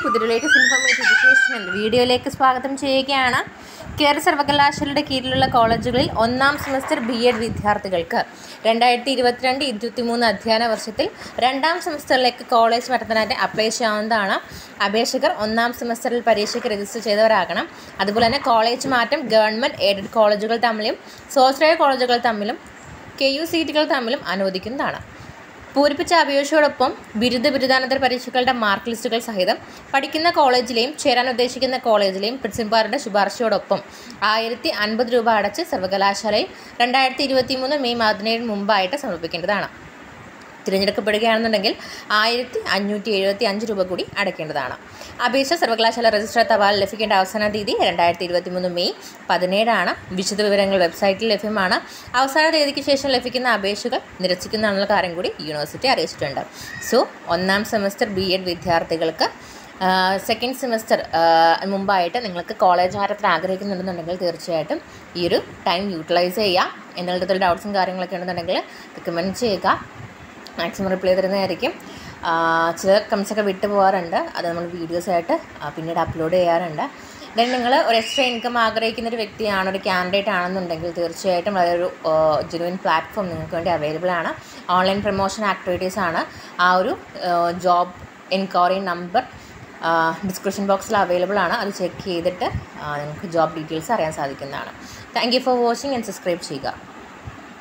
പുതിയ latest informative educational വീഡിയോയിലേക്ക് സ്വാഗതം ചെയ്യുകയാണ് കേരള സർവകലാശാലയുടെ കീഴിലുള്ള കോളേജുകളിൽ ഒന്നാം സെമസ്റ്റർ ബി എഡ് വിദ്യാർത്ഥികൾക്ക് രണ്ടായിരത്തി ഇരുപത്തിരണ്ട് ഇരുപത്തിമൂന്ന് അധ്യയന വർഷത്തിൽ രണ്ടാം സെമസ്റ്ററിലേക്ക് കോളേജ് പഠനത്തിനായിട്ട് അപ്ലൈ ചെയ്യാവുന്നതാണ് അപേക്ഷകർ ഒന്നാം സെമസ്റ്ററിൽ പരീക്ഷയ്ക്ക് രജിസ്റ്റർ ചെയ്തവരാകണം അതുപോലെ തന്നെ കോളേജ് മാറ്റം ഗവൺമെൻറ് എയ്ഡഡ് കോളേജുകൾ തമ്മിലും സ്വാശ്രയ കോളേജുകൾ തമ്മിലും കെ യു സീറ്റുകൾ തമ്മിലും അനുവദിക്കുന്നതാണ് പൂരിപ്പിച്ച അപേക്ഷയോടൊപ്പം ബിരുദ ബിരുദാനന്തര പരീക്ഷകളുടെ മാർക്ക് ലിസ്റ്റുകൾ സഹിതം പഠിക്കുന്ന കോളേജിലെയും ചേരാൻ ഉദ്ദേശിക്കുന്ന കോളേജിലെയും പ്രിൻസിപ്പാളുടെ ശുപാർശയോടൊപ്പം ആയിരത്തി അൻപത് രൂപ അടച്ച് സർവകലാശാലയിൽ രണ്ടായിരത്തി ഇരുപത്തി മൂന്ന് മെയ് പതിനേഴിന് മുമ്പായിട്ട് സമർപ്പിക്കേണ്ടതാണ് തിരഞ്ഞെടുക്കപ്പെടുകയാണെന്നുണ്ടെങ്കിൽ ആയിരത്തി അഞ്ഞൂറ്റി എഴുപത്തി അഞ്ച് രൂപ കൂടി അടയ്ക്കേണ്ടതാണ് അപേക്ഷ സർവകലാശാല രജിസ്റ്റർ തപാൽ ലഭിക്കേണ്ട അവസാന തീയതി രണ്ടായിരത്തി ഇരുപത്തി മൂന്ന് മെയ് പതിനേഴാണ് വിശദ വിവരങ്ങൾ വെബ്സൈറ്റിൽ ലഭ്യമാണ് അവസാന തീയതിക്ക് ശേഷം ലഭിക്കുന്ന അപേക്ഷകൾ നിരസിക്കുന്നതാണെന്നുള്ള കാര്യം കൂടി യൂണിവേഴ്സിറ്റി അറിയിച്ചിട്ടുണ്ട് സോ ഒന്നാം സെമസ്റ്റർ ബി എഡ് വിദ്യാർത്ഥികൾക്ക് സെക്കൻഡ് സെമസ്റ്റർ മുമ്പായിട്ട് നിങ്ങൾക്ക് കോളേജ് മാറ്റത്തിന് ആഗ്രഹിക്കുന്നുണ്ടെന്നുണ്ടെങ്കിൽ തീർച്ചയായിട്ടും ഈ ഒരു ടൈം യൂട്ടിലൈസ് ചെയ്യുക എന്തെങ്കിലും ഡൗട്ട്സും കാര്യങ്ങളൊക്കെ ഉണ്ടെന്നുണ്ടെങ്കിൽ റിക്കമെൻഡ് ചെയ്യുക മാക്സിമം റിപ്ലൈ തരുന്നതായിരിക്കും ചില കംസൊക്കെ വിട്ടു പോകാറുണ്ട് അത് നമ്മൾ വീഡിയോസായിട്ട് പിന്നീട് അപ്ലോഡ് ചെയ്യാറുണ്ട് ദെൻ നിങ്ങൾ ഒരു എക്സ്ട്രാ ഇൻകം ആഗ്രഹിക്കുന്ന ഒരു വ്യക്തിയാണ് ഒരു കാൻഡിഡേറ്റ് ആണെന്നുണ്ടെങ്കിൽ തീർച്ചയായിട്ടും അതൊരു ജെനുവിൻ പ്ലാറ്റ്ഫോം നിങ്ങൾക്ക് വേണ്ടി അവൈലബിൾ ആണ് ഓൺലൈൻ പ്രൊമോഷൻ ആക്ടിവിറ്റീസ് ആണ് ആ ഒരു ജോബ് എൻക്വയറി നമ്പർ ഡിസ്ക്രിപ്ഷൻ ബോക്സിൽ അവൈലബിൾ ആണ് അത് ചെക്ക് ചെയ്തിട്ട് നിങ്ങൾക്ക് ജോബ് ഡീറ്റെയിൽസ് അറിയാൻ സാധിക്കുന്നതാണ് thank you for watching and subscribe ചെയ്യുക